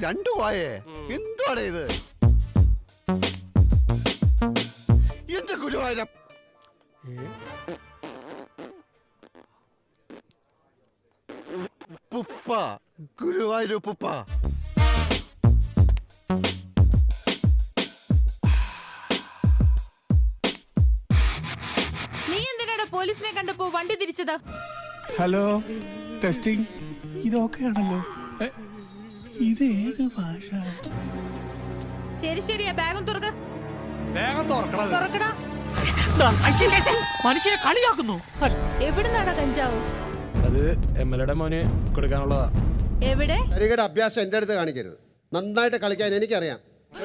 രണ്ടു ആയേ എന്തുവാണ് ഇത് എന്റെ ഗുരുവായൂരം ഉപ്പുപ്പ ഗുരുവായൂരുപ്പുപ്പ നീ എന്തിനാണ് പോലീസിനെ കണ്ടപ്പോ വണ്ടി തിരിച്ചത് ഹലോ ടെസ്റ്റിംഗ് ഇതൊക്കെയാണല്ലോ എ, ഇത് ഏത് ഭാഷ ശരി ശരിയാ ബാഗും തുറക്ക വേഗം തുറക്കണത് തുറക്കടാ മനുഷ്യനെ കളിയാക്കുന്നു എവിടുന്നാടാ കഞ്ചാവ് അത് എം എൽ എയുടെ മോന് കൊടുക്കാനുള്ളതാ എവിടെ കരികയുടെ അഭ്യാസം എൻ്റെ അടുത്ത് കാണിക്കരുത് നന്നായിട്ട് കളിക്കാൻ എനിക്കറിയാം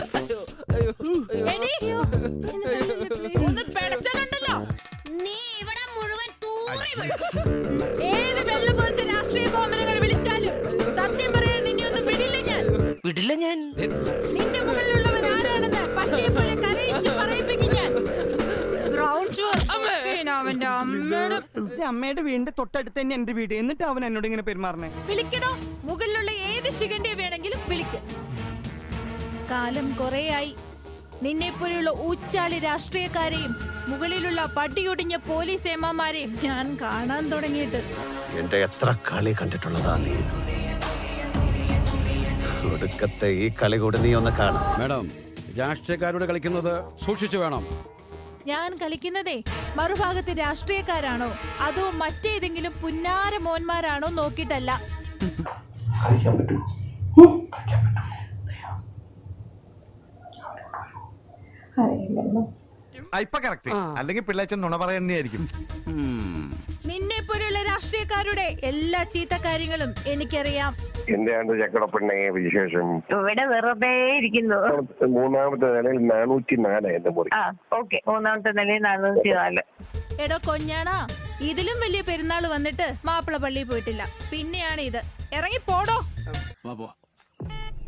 എടീ, ഒന്ന് പിടച്ചാലുണ്ടല്ലോ നീ ഇവിടെ മുഴുവൻ തൂറി വീഴും. ഏത് വെള്ളം പൊതിച്ച രാഷ്ട്രീയ കോമനങ്ങൾ വിളിച്ചാലും സത്യം പറയാൻ നിന്നെ ഒന്നും വിടില്ല ഞാൻ വിടില്ല ഞാൻ നിന്റെ മുകളിലുള്ളവൻ ആരാണെന്ന് പട്ടിയെ പോലെ കരയിച്ച് പറയിപ്പിക്കും ഞാൻ ഗ്രൗണ്ട് ഷുവർ അവന്റെ അമ്മയുടെ എന്റെ അമ്മയുടെ വീടിന്റെ തൊട്ടടുത്ത് തന്നെ എന്റെ വീട് എന്നിട്ട് അവൻ എന്നോട് ഇങ്ങനെ പെരുമാറണേ വിളിക്കണോ മുകളിലുള്ള ഏത് ശിഖണ്ഡിയെ വേണമെങ്കിലും വിളിക്കും കാലം കുറേയായി നിന്നെപ്പോലെയുള്ള ഊച്ചാളി രാഷ്ട്രീയക്കാരെയും മുകളിലുള്ള പട്ടിയൊടിഞ്ഞ പോലീസ് ഏമാമാരെയും ഞാൻ കാണാൻ തുടങ്ങിയിട്ട് എന്റെ എത്ര കളി കണ്ടിട്ടുള്ളതാ നീ ഒടുക്കത്തെ ഈ കളി കൂടി നീ ഒന്ന് കാണാം മാഡം രാഷ്ട്രീയക്കാരോട് കളിക്കുന്നത് സൂക്ഷിച്ചു വേണം ഞാൻ കളിക്കുന്നതേ മറുഭാഗത്ത് രാഷ്ട്രീയക്കാരാണോ അതോ മറ്റേതെങ്കിലും പുന്നാര മോന്മാരാണോ നോക്കിയിട്ടല്ല ഇപ്പൊ കറക്റ്റ് അല്ലെങ്കിൽ പിള്ളേച്ചൻ നുണ പറയുന്നതായിരിക്കും നിന്നെ പോലെയുള്ള രാഷ്ട്രീയക്കാരുടെ എല്ലാ ചീത്ത കാര്യങ്ങളും എനിക്കറിയാം എന്താണ് ചക്കടപ്പെണ്ണ വിശേഷം ഇവിടെ വെറുതെ ഇരിക്കുന്നു മൂന്നാമത്തെ നിലയിൽ നാനൂറ്റി നാല് എന്റെ മുറി ആ ഓക്കെ മൂന്നാമത്തെ നിലയിൽ നാനൂറ്റി നാല് എടോ കൊഞ്ഞാണാ ഇതിലും വലിയ പെരുന്നാൾ വന്നിട്ട് മാപ്പിള പള്ളിയിൽ പോയിട്ടില്ല പിന്നെയാണ് ഇത് ഇറങ്ങി പോടോ